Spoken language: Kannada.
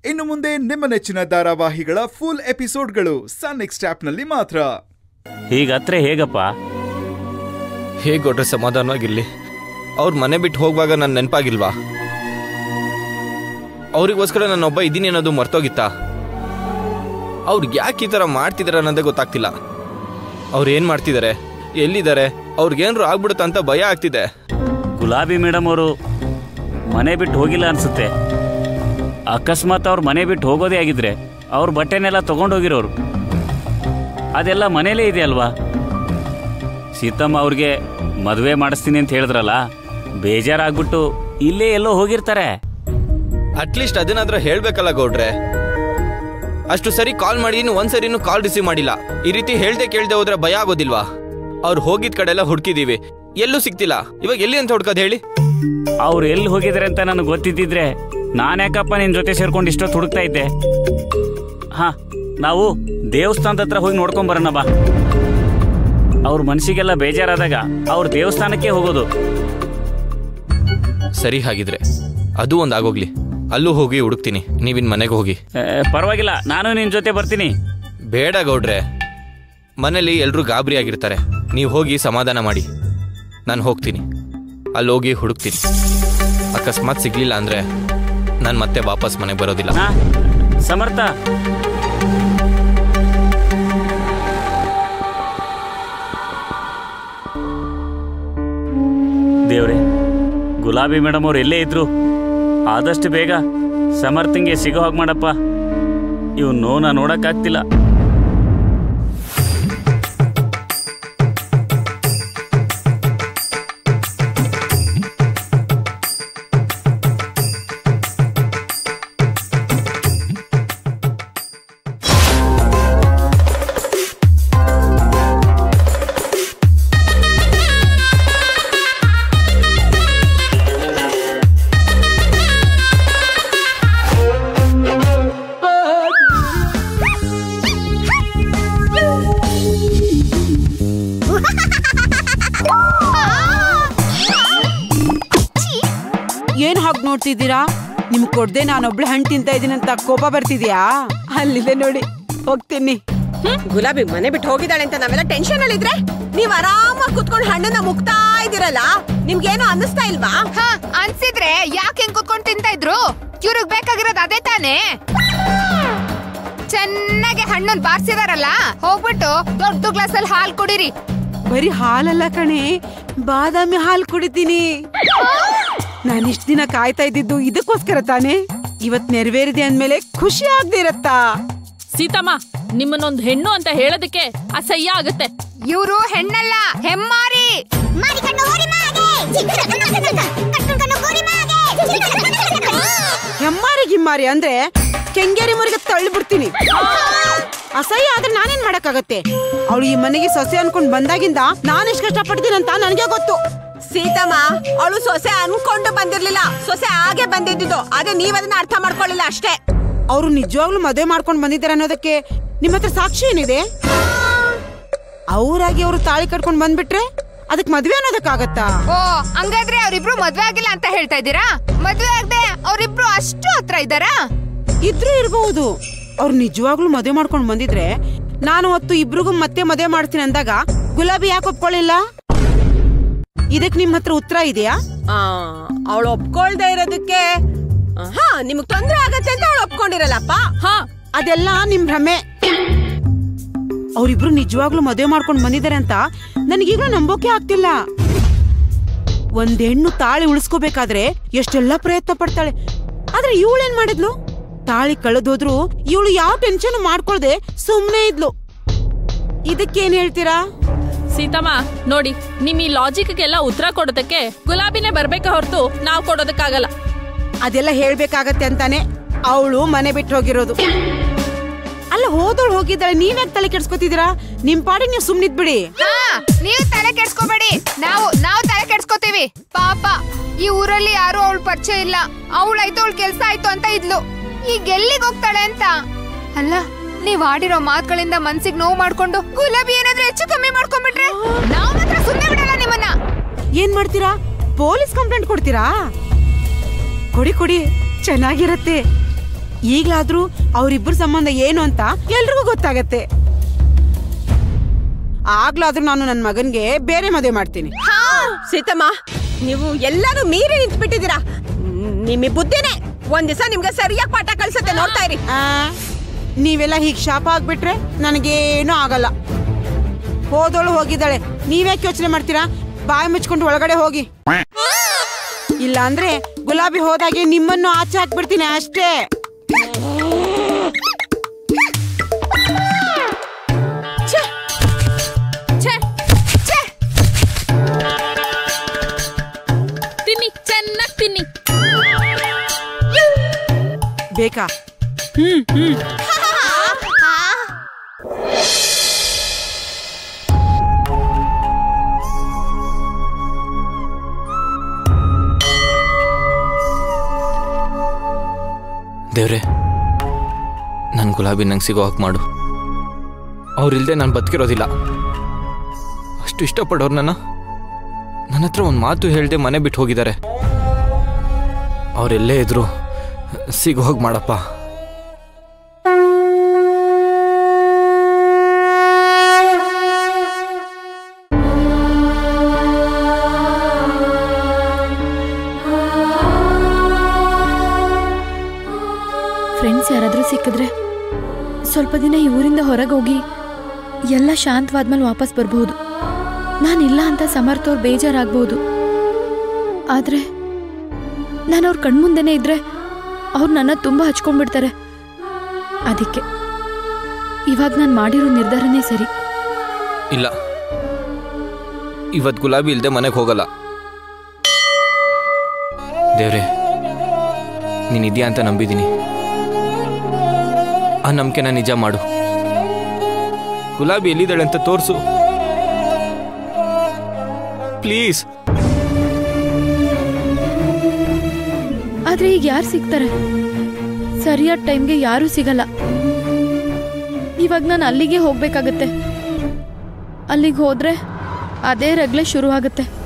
ಇನ್ನು ಮುಂದೆ ನಿಮ್ಮ ನೆಚ್ಚಿನ ಧಾರಾವಾಹಿಗಳ ಫುಲ್ ಎಪಿಸೋಡ್ಗಳು ಸನ್ ನೆಕ್ಸ್ಟ್ ಆಪ್ನಲ್ಲಿ ಮಾತ್ರ ಹೀಗತ್ರೆ ಹೇಗಪ್ಪ ಹೇಗೆ ಕೊಟ್ರೆ ಸಮಾಧಾನವಾಗಿರ್ಲಿ ಅವ್ರ ಮನೆ ಬಿಟ್ಟು ಹೋಗುವಾಗ ನನ್ನ ನೆನಪಾಗಿಲ್ವಾ ಅವ್ರಿಗೋಸ್ಕರ ನಾನೊಬ್ಬ ಇದ್ದೀನಿ ಅನ್ನೋದು ಮರ್ತೋಗಿತ್ತಾ ಅವ್ರಿಗೆ ಯಾಕೆ ಈ ಥರ ಮಾಡ್ತಿದಾರೆ ಅನ್ನೋದೇ ಗೊತ್ತಾಗ್ತಿಲ್ಲ ಅವ್ರು ಏನು ಮಾಡ್ತಿದ್ದಾರೆ ಎಲ್ಲಿದ್ದಾರೆ ಅವ್ರಿಗೇನಾರು ಆಗ್ಬಿಡುತ್ತ ಅಂತ ಭಯ ಆಗ್ತಿದೆ ಗುಲಾಬಿ ಮೇಡಮ್ ಅವರು ಮನೆ ಬಿಟ್ಟು ಹೋಗಿಲ್ಲ ಅನ್ಸುತ್ತೆ ಅಕಸ್ಮಾತ್ ಅವ್ರು ಮನೆ ಬಿಟ್ಟು ಹೋಗೋದೇ ಆಗಿದ್ರೆ ಅವ್ರ ಬಟ್ಟೆನೆಲ್ಲ ತಗೊಂಡೋಗಿರೋರು ಅದೆಲ್ಲ ಮನೇಲೇ ಇದೆ ಅಲ್ವಾ ಸೀತಮ್ಮ ಅವ್ರಿಗೆ ಮದುವೆ ಮಾಡಿಸ್ತೀನಿ ಅಂತ ಹೇಳಿದ್ರಲ್ಲ ಬೇಜಾರಾಗ್ಬಿಟ್ಟು ಇಲ್ಲೇ ಎಲ್ಲೋ ಹೋಗಿರ್ತಾರೆ ಅಟ್ಲೀಸ್ಟ್ ಅದನ್ನಾದ್ರೂ ಹೇಳ್ಬೇಕಲ್ಲ ಗೌಡ್ರೆ ಅಷ್ಟು ಸರಿ ಕಾಲ್ ಮಾಡಿದೀನಿ ಒಂದ್ಸರಿನೂ ಕಾಲ್ ರಿಸೀವ್ ಮಾಡಿಲ್ಲ ಈ ರೀತಿ ಹೇಳ್ದೆ ಕೇಳ್ದೆ ಹೋದ್ರೆ ಭಯ ಆಗೋದಿಲ್ವಾ ಅವ್ರು ಹೋಗಿದ್ ಕಡೆ ಎಲ್ಲ ಹುಡುಕಿದೀವಿ ಎಲ್ಲೂ ಸಿಗ್ತಿಲ್ಲ ಇವಾಗ ಎಲ್ಲಿ ಅಂತ ಹುಡ್ಕೋದ್ ಹೇಳಿ ಅವ್ರು ಎಲ್ಲಿ ಹೋಗಿದ್ದಾರೆ ಅಂತ ನನಗೆ ಗೊತ್ತಿದ್ದಿದ್ರೆ ನಾನು ಯಾಕಪ್ಪ ನಿನ್ನ ಜೊತೆ ಸೇರ್ಕೊಂಡು ಇಷ್ಟೊತ್ತು ಹುಡುಕ್ತಾ ಇದ್ದೆ ಹಾ ನಾವು ದೇವಸ್ಥಾನದ ಹತ್ರ ಹೋಗಿ ನೋಡ್ಕೊಂಡ್ ಬರೋಣ ಬಾ ಅವ್ರ ಮನಸ್ಸಿಗೆಲ್ಲ ಬೇಜಾರಾದಾಗ ಅವ್ರ ದೇವಸ್ಥಾನಕ್ಕೆ ಹೋಗೋದು ಸರಿ ಹಾಗಿದ್ರೆ ಅದು ಒಂದ್ ಆಗೋಗ್ಲಿ ಅಲ್ಲೂ ಹೋಗಿ ಹುಡುಕ್ತೀನಿ ನೀವಿನ್ ಮನೆಗೆ ಹೋಗಿ ಏ, ಪರವಾಗಿಲ್ಲ ನಾನು ನಿನ್ನ ಜೊತೆ ಬರ್ತೀನಿ ಬೇಡ ಗೌಡ್ರೆ ಮನೇಲಿ ಎಲ್ರೂ ಗಾಬರಿ ಆಗಿರ್ತಾರೆ ನೀವು ಹೋಗಿ ಸಮಾಧಾನ ಮಾಡಿ ನಾನು ಹೋಗ್ತೀನಿ ಅಲ್ಲಿ ಹೋಗಿ ಹುಡುಕ್ತೀನಿ ಅಕಸ್ಮಾತ್ ಸಿಗ್ಲಿಲ್ಲ ಅಂದ್ರೆ ನಾನು ಮತ್ತೆ ವಾಪಸ್ ಮನೆಗೆ ಬರೋದಿಲ್ಲ ಹಾ ಸಮರ್ಥ ದೇವ್ರೆ ಗುಲಾಬಿ ಮೇಡಮ್ ಅವ್ರು ಎಲ್ಲೇ ಇದ್ರು ಆದಷ್ಟು ಬೇಗ ಸಮರ್ಥಂಗೆ ಸಿಗೋ ಹಾಗೆ ಮಾಡಪ್ಪ ಇವ್ ನೋನ ನೋಡಕ್ಕಾಗ್ತಿಲ್ಲ ಏನ್ ಹಾಗೆ ನೋಡ್ತಿದ್ದೀರಾ ನಿಮ್ಗೆ ಕೊಡ್ದೆ ನಾನೊಬ್ಳೆ ಹಣ್ಣು ತಿಂತಾ ಇದೀನಿ ಅಂತ ಕೋಪ ಬರ್ತಿದ್ಯಾ ಅಲ್ಲಿದೆ ನೋಡಿ ಹೋಗ್ತೀನಿ ಗುಲಾಬಿ ಮನೆ ಬಿಟ್ಟು ಹೋಗಿದ್ದಾಳೆ ಅಂತ ನಾವೆಲ್ಲ ಟೆನ್ಷನ್ ಅಲ್ಲಿದ್ರೆ ನೀವ್ ಆರಾಮಾಗಿ ಕುತ್ಕೊಂಡು ಹಣ್ಣನ್ನ ಮುಗ್ತಾ ಇದೀರಲ್ಲ ನಿಮ್ಗೇನು ಅನ್ನಿಸ್ತಾ ಇಲ್ವಾ ಹ ಅನ್ಸಿದ್ರೆ ಯಾಕೆ ಹೆಂಗ್ ಕುತ್ಕೊಂಡ್ ತಿಂತಾ ಇದ್ರು ಇವ್ರಿಗ್ ಬೇಕಾಗಿರೋದು ಅದೇ ತಾನೇ ಚೆನ್ನಾಗಿ ಹಣ್ಣನ್ ಬಾರ್ಸಿದಾರಲ್ಲ ಹೋಗ್ಬಿಟ್ಟು ದೊಡ್ಡ ಗ್ಲಾಸ್ ಅಲ್ಲಿ ಹಾಲ್ ಕುಡೀರಿ ಬರೀ ಹಾಲಲ್ಲ ಕಣೆ ಬಾದಾಮಿ ಹಾಲು ಕುಡಿತೀನಿ ನಾನು ಇಷ್ಟ ದಿನ ಕಾಯ್ತಾ ಇದ್ದಿದ್ದು ಇದಕ್ಕೋಸ್ಕರ ತಾನೇ ಇವತ್ ನೆರವೇರಿದೆ ಅಂದ್ಮೇಲೆ ಖುಷಿ ಆಗ್ದಿರತ್ತಾ ಸೀತಮ್ಮ ನಿಮ್ಮನ್ನೊಂದು ಹೆಣ್ಣು ಅಂತ ಹೇಳೋದಕ್ಕೆ ಅಸಹ್ಯ ಆಗುತ್ತೆ ಇವ್ರು ಹೆಣ್ಣಲ್ಲ ಹೆಮ್ಮಾರಿ ಹೆಮ್ಮಾರಿ ಗಿಮ್ಮಾರಿ ಅಂದ್ರೆ ಕೆಂಗೇರಿ ಮುರಿಗೆ ತಳ್ಳಿ ಬಿಡ್ತೀನಿ ಅಸಹ್ಯ ಆದ್ರೆ ನಾನೇನ್ ಮಾಡಕ್ಕಾಗತ್ತೆ ಅವಳು ಈ ಮನೆಗೆ ಸೊಸೆ ಅನ್ಕೊಂಡ್ ಬಂದಾಗಿಂದ ನಾನ್ ಎಷ್ಟ್ ಕಷ್ಟಪಡ್ತೀನಿ ಅಂತ ನನಗೆ ಗೊತ್ತು ಸೀತಮ್ಮ ಅವಳು ಸೊಸೆ ಅನ್ಕೊಂಡು ಬಂದಿರ್ಲಿಲ್ಲ ಸೊಸೆ ಹಾಗೆ ಬಂದಿದ್ದು ಅದೇ ನೀವ್ ಅದನ್ನ ಅರ್ಥ ಮಾಡ್ಕೊಳ್ಳಿಲ್ಲ ಅಷ್ಟೇ ಅವ್ರು ನಿಜವಾಗ್ಲೂ ಮದುವೆ ಮಾಡ್ಕೊಂಡ್ ಬಂದಿದ್ದಾರೆ ಅನ್ನೋದಕ್ಕೆ ನಿಮ್ಮ ಹತ್ರ ಸಾಕ್ಷಿ ಏನಿದೆ ಅವರಾಗಿ ಅವರು ತಾಳಿ ಕಟ್ಕೊಂಡ್ ಬಂದ್ಬಿಟ್ರೆ ಅದಕ್ ಮದ್ವೆ ಅನ್ನೋದಕ್ಕಾಗತ್ತಾ ಓ ಹಂಗಾದ್ರೆ ಅವ್ರಿಬ್ರು ಮದ್ವೆ ಆಗಿಲ್ಲ ಅಂತ ಹೇಳ್ತಾ ಇದ್ದೀರಾ ಮದ್ವೆ ಆಗದೆ ಅವ್ರಿಬ್ರು ಅಷ್ಟು ಹತ್ರ ಇದ್ದಾರಾ ಇದ್ರೂ ಇರಬಹುದು ಅವ್ರು ನಿಜವಾಗ್ಲೂ ಮದುವೆ ಮಾಡ್ಕೊಂಡ್ ಬಂದಿದ್ರೆ ನಾನು ಹೊತ್ತು ಇಬ್ರಿಗೂ ಮತ್ತೆ ಮದುವೆ ಮಾಡ್ತೀನಿ ಅಂದಾಗ ಗುಲಾಬಿ ಯಾಕೆ ಒಪ್ಕೊಳ್ಳಿಲ್ಲ ಇದಕ್ ನಿಮ್ ಹತ್ರ ಉತ್ತರ ಇದೆಯಾ ಅವಳು ಒಪ್ಕೊಳ್ದೆ ಇರೋದಕ್ಕೆ ಹಾ ನಿಮಗ್ ತೊಂದ್ರೆ ಆಗತ್ತೆ ಅಂತ ಅವಳು ಒಪ್ಕೊಂಡಿರಲ್ಲಪ್ಪ ಹಾ ಅದೆಲ್ಲ ನಿಮ್ ಭ್ರಮೆ ಅವ್ರಿಬ್ರು ನಿಜವಾಗ್ಲೂ ಮದುವೆ ಮಾಡ್ಕೊಂಡ್ ಬಂದಿದ್ದಾರೆ ಅಂತ ನನಗೀಗ್ಲೂ ನಂಬೋಕೆ ಆಗ್ತಿಲ್ಲ ಒಂದ್ ಹೆಣ್ಣು ತಾಳಿ ಉಳಿಸ್ಕೋಬೇಕಾದ್ರೆ ಎಷ್ಟೆಲ್ಲ ಪ್ರಯತ್ನ ಪಡ್ತಾಳೆ ಆದ್ರೆ ಇವಳೇನ್ ಮಾಡಿದ್ಲು ತಾಳಿ ಕಳೆದೋದ್ರು ಇವಳು ಯಾವ ಟೆನ್ಷನ್ ಮಾಡ್ಕೊಳ್ದೆ ಸುಮ್ನೆ ಇದ್ಲು ಇದಕ್ಕೇನ್ ಹೇಳ್ತೀರಾ ಸೀತಮ್ಮ ನೋಡಿ ನಿಮ್ ಈ ಲಾಜಿಕ್ಗೆಲ್ಲ ಉತ್ತರ ಕೊಡೋದಕ್ಕೆ ಗುಲಾಬಿನೇ ಬರ್ಬೇಕ ಹೊರತು ನಾವ್ ಕೊಡೋದಕ್ಕಾಗಲ್ಲ ಅದೆಲ್ಲ ಹೇಳ್ಬೇಕಾಗತ್ತೆ ಅಂತಾನೆ ಅವಳು ಮನೆ ಬಿಟ್ಟು ಹೋಗಿರೋದು ಅಲ್ಲ ಹೋದವಳು ಹೋಗಿದ್ದಾಳೆ ನೀವ್ಯಾಕ್ ತಲೆ ಕೆಡ್ಸ್ಕೊತಿದ್ದೀರಾ ನಿಮ್ ಪಾಡಿಗೆ ನೀವು ಸುಮ್ನಿದ್ಬಿಡಿ ಹಾ ನೀವು ತಲೆ ಕೆಡ್ಸ್ಕೋಬೇಡಿ ನಾವು ನಾವು ತಲೆ ಕೆಡ್ಸ್ಕೋತೀವಿ ಪಾಪ ಈ ಊರಲ್ಲಿ ಯಾರು ಅವಳ ಪರಿಚಯ ಇಲ್ಲ ಅವಳಾಯ್ತು ಅವಳ ಕೆಲ್ಸ ಆಯ್ತು ಅಂತ ಇದ್ಲು ಈಗ ಎಲ್ಲಿಗೆ ಹೋಗ್ತಾಳೆ ಅಂತ ಅಲ್ಲ ನೀವ್ ಆಡಿರೋ ಮಾತುಗಳಿಂದ ಮನ್ಸಿಗೆ ನೋವು ಮಾಡ್ಕೊಂಡು ಗುಲಾಬಿ ಏನಾದ್ರೂ ಹೆಚ್ಚು ಕಮ್ಮಿ ಮಾಡ್ಕೊಂಡ್ಬಿಟ್ರೆ ನಾವ್ ಮಾತ್ರ ಸುಮ್ಮನೆ ಬಿಡಲ್ಲ ನಿಮ್ಮನ್ನ ಏನ್ ಮಾಡ್ತೀರಾ ಪೊಲೀಸ್ ಕಂಪ್ಲೇಂಟ್ ಕೊಡ್ತೀರಾ ಕೊಡಿ ಕೊಡಿ ಚೆನ್ನಾಗಿರತ್ತೆ ಈಗ್ಲಾದ್ರೂ ಅವ್ರಿಬ್ರ ಸಂಬಂಧ ಏನು ಅಂತ ಎಲ್ರಿಗೂ ಗೊತ್ತಾಗತ್ತೆ ಆಗ್ಲಾದ್ರೂ ನಾನು ನನ್ನ ಮಗನ್ಗೆ ಬೇರೆ ಮದುವೆ ಮಾಡ್ತೀನಿ ಸೀತಮ್ಮ ನೀವು ಎಲ್ಲಾರು ಮೀರಿ ನಿಂತ್ಬಿಟ್ಟಿದ್ದೀರಾ ನಿಮ್ಮಿ ಬುದ್ಧಿನೇ ಒಂದ್ ದಿವಸ ನಿಮ್ಗೆ ಸರಿಯಾಗಿ ಪಾಠ ಕಳ್ಸತ್ತೆ ನೋಡ್ತಾ ಇರಿ ಆ, ನೀವೆಲ್ಲ ಹೀಗ್ ಶಾಪ ಆಗ್ಬಿಟ್ರೆ ನನಗೇನೂ ಆಗಲ್ಲ ಹೋದೋಳು ಹೋಗಿದ್ದಾಳೆ ನೀವ್ಯಾಕೆ ಯೋಚನೆ ಮಾಡ್ತೀರಾ ಬಾಯಿ ಮುಚ್ಕೊಂಡು ಒಳಗಡೆ ಹೋಗಿ ಇಲ್ಲ ಅಂದ್ರೆ ಗುಲಾಬಿ ಹೋದಾಗೆ ನಿಮ್ಮನ್ನು ಆಚೆ ಹಾಕ್ಬಿಡ್ತೀನಿ ಅಷ್ಟೇ ಛೆ! ಛೆ! ಛೆ! ತಿನ್ನಿ ಚೆನ್ನಾಗಿ ತಿನ್ನಿ ಬೇಕಾ ಹ್ಮ್ ಹ್ಮ್ ದೇವ್ರೆ ನನ್ನ ಗುಲಾಬಿ ನಂಗೆ ಸಿಗೋ ಹಾಗೆ ಮಾಡು ಅವ್ರಿಲ್ದೆ ನಾನು ಬದುಕಿರೋದಿಲ್ಲ ಅಷ್ಟು ಇಷ್ಟಪಡೋರು ನನ್ನ ನನ್ನ ಹತ್ರ ಒಂದು ಮಾತು ಹೇಳ್ದೆ ಮನೆ ಬಿಟ್ಟು ಹೋಗಿದ್ದಾರೆ ಅವರೆಲ್ಲೇ ಇದ್ರು ಸಿಗೋ ಹೋಗಿ ಮಾಡಪ್ಪ ಫ್ರೆಂಡ್ಸ್ ಯಾರಾದರೂ ಸಿಕ್ಕಿದ್ರೆ ಸ್ವಲ್ಪ ದಿನ ಈ ಊರಿಂದ ಹೊರಗೆ ಹೋಗಿ ಎಲ್ಲ ಶಾಂತವಾದ್ಮೇಲೆ ವಾಪಸ್ ಬರ್ಬೋದು ನಾನಿಲ್ಲ ಅಂತ ಸಮರ್ಥ ಅವ್ರು ಬೇಜಾರಾಗ್ಬೋದು ಆದರೆ ನಾನು ಅವ್ರ ಕಣ್ಮುಂದೆನೇ ಇದ್ರೆ ಅವ್ರು ನನ್ನ ತುಂಬ ಹಚ್ಕೊಂಡ್ಬಿಡ್ತಾರೆ ಅದಕ್ಕೆ ಇವಾಗ ನಾನು ಮಾಡಿರೋ ನಿರ್ಧಾರನೇ ಸರಿ ಇಲ್ಲ ಇವತ್ತು ಗುಲಾಬಿ ಇಲ್ಲದೆ ಮನೆಗೆ ಹೋಗಲ್ಲ ದೇವ್ರೆ ನೀನಿದ್ಯಾ ಅಂತ ನಂಬಿದ್ದೀನಿ ಆ ನಂಬಿಕೆನ ನಿಜ ಮಾಡು ಗುಲಾಬಿ ಎಲ್ಲಿದ್ದಾಳೆ ಅಂತ ತೋರಿಸು ಪ್ಲೀಸ್ ಆದರೆ ಈಗ ಯಾರು ಸಿಗ್ತಾರೆ ಸರಿಯಾದ ಟೈಮ್ಗೆ ಯಾರೂ ಸಿಗಲ್ಲ ಇವಾಗ ನಾನು ಅಲ್ಲಿಗೆ ಹೋಗ್ಬೇಕಾಗತ್ತೆ ಅಲ್ಲಿಗೆ ಹೋದ್ರೆ ಅದೇ ರಗ್ಲೆ ಶುರು ಆಗುತ್ತೆ